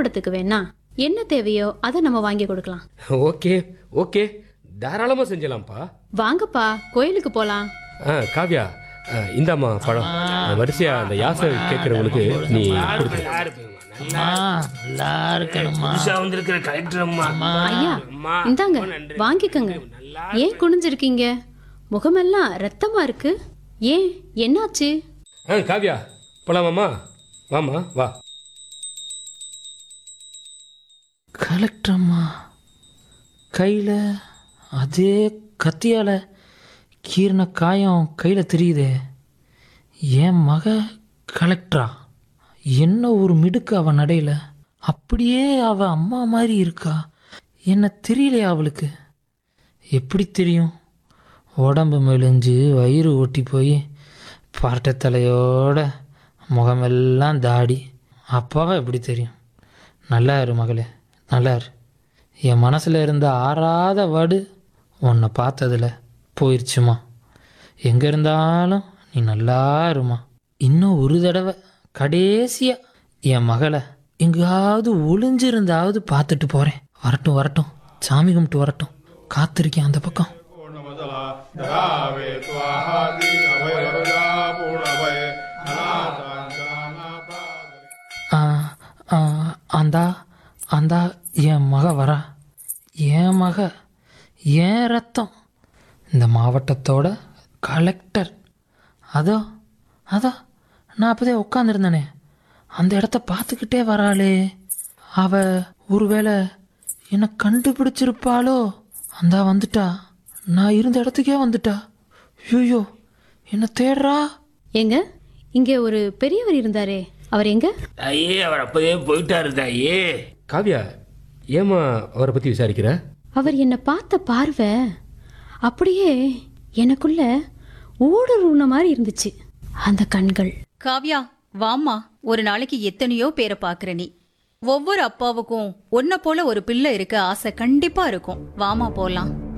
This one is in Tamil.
சாப்பிடறதுக்கு வேணா என்ன தேவையோ அதை நம்ம வாங்கி கொடுக்கலாம் ஓகே ஓகே தாராளமாக செஞ்சலாம்ப்பா வாங்கப்பா கோயிலுக்கு போலாம் ஆ காவ்யா ஆ, இந்தாம்மா பழம் வரிசையா அந்த யாசை கேட்குறவங்களுக்கு நீ கொடுத்து அம்மா நல்லா இருக்கணுமா புதுசா வந்திருக்கிற கலெக்டர் அம்மா ஐயா அம்மா, இந்தாங்க ரொம்ப நன்றி. வாங்கிக்கங்க ஏன் குனிஞ்சிருக்கீங்க முகமெல்லாம் ரத்தமா இருக்கு ஏன் என்னாச்சு ஆ காவ்யா போலாமாம்மா வாம்மா வா கலெக்டர் அம்மா கையில் அதே கத்தியால் கீறின காயம் கையில் தெரியுதே என் மக கலெக்டரா என்ன ஒரு மிடுக்கு அவன் நடையில் அப்படியே அவ அம்மா மாதிரி இருக்கா என்ன தெரியலையா அவளுக்கு எப்படி தெரியும் உடம்பு மெலிஞ்சு வயிறு ஒட்டி போய் பரட்டை தலையோட முகமெல்லாம் தாடி அப்பாவை எப்படி தெரியும் நல்லா இரு மகளே நல்லா இரு என் மனசில் இருந்த ஆறாத வடு உன்னை பார்த்ததுல போயிடுச்சுமா எங்கே இருந்தாலும் நீ நல்லா இருமா இன்னும் ஒரு தடவை கடைசியாக என் மகளை எங்காவது ஒளிஞ்சிருந்தாவது பார்த்துட்டு போகிறேன் வரட்டும் வரட்டும் சாமி கும்பிட்டு வரட்டும் காத்திருக்கேன் அந்த பக்கம் पूर्णमदः धरावे स्वाहादि अभयवरदा पूर्णभय अनाथाञ्चानापादरे ஆ, ஆ, அந்தா அந்தா என் மக வரா என் மக என் ரத்தம் இந்த மாவட்டத்தோட கலெக்டர் அதோ அதோ நான் அப்போதே உட்காந்துருந்தேனே அந்த இடத்த பார்த்துக்கிட்டே வராளே அவ ஒருவேளை என்னை கண்டுபிடிச்சிருப்பாளோ அந்தா வந்துட்டா நான் இருந்த இடத்துக்கே வந்துட்டா ஐயோ என்னை தேடுறா எங்க இங்க ஒரு பெரியவர் இருந்தாரே அவர் எங்க தாயே அவர் அப்பதே போயிட்டாரு தாயே காவ்யா ஏம்மா அவரை பற்றி விசாரிக்கிற அவர் என்னை பார்த்த பார்வை அப்படியே எனக்குள்ள ஊடுருவுன மாதிரி இருந்துச்சு அந்த கண்கள் காவ்யா வாம்மா ஒரு நாளைக்கு எத்தனையோ பேரை பாக்குற நீ ஒவ்வொரு அப்பாவுக்கும் உன்னை போல ஒரு பிள்ளை இருக்க ஆசை கண்டிப்பா இருக்கும் வாமா போலாம்